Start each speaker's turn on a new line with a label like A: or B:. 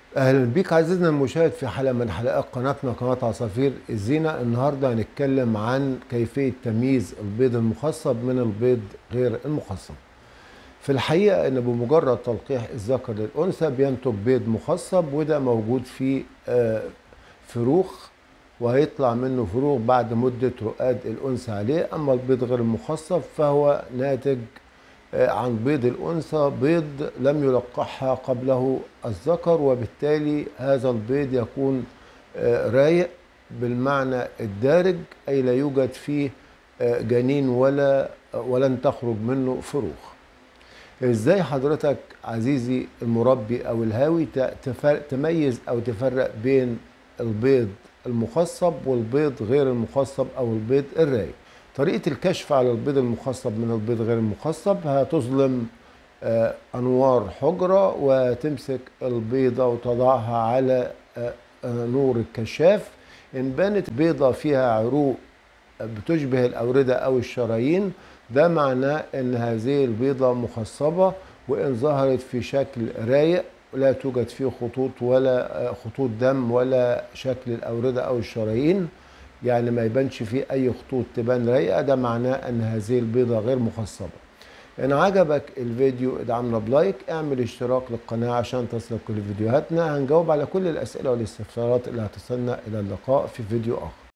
A: اهلا بيك عزيزنا المشاهد في حلقه من حلقات قناتنا قناه عصافير الزينه النهارده هنتكلم عن كيفيه تمييز البيض المخصب من البيض غير المخصب في الحقيقه ان بمجرد تلقيح الذكر للانثى بينتج بيض مخصب وده موجود في آه، فروخ وهيطلع منه فروخ بعد مده رقاد الانثى عليه اما البيض غير المخصب فهو ناتج عن بيض الأنثى بيض لم يلقحها قبله الذكر وبالتالي هذا البيض يكون رايق بالمعنى الدارج أي لا يوجد فيه جنين ولا ولن تخرج منه فروخ ازاي حضرتك عزيزي المربي او الهاوي تميز او تفرق بين البيض المخصب والبيض غير المخصب او البيض الرايق طريقة الكشف على البيض المخصب من البيض غير المخصب هتظلم آه، أنوار حجرة وتمسك البيضة وتضعها على آه، آه، نور الكشاف إن بانت بيضة فيها عروق بتشبه الأوردة أو الشرايين ده معناه إن هذه البيضة مخصبة وإن ظهرت في شكل رايق لا توجد فيه خطوط ولا خطوط دم ولا شكل الأوردة أو الشرايين يعني ما يبانش فيه اي خطوط تبان رايقه ده معناه ان هذه البيضه غير مخصبه ان عجبك الفيديو ادعمنا بلايك اعمل اشتراك للقناه عشان تصلك كل فيديوهاتنا هنجاوب على كل الاسئله والاستفسارات اللي هتصلنا الى اللقاء في فيديو اخر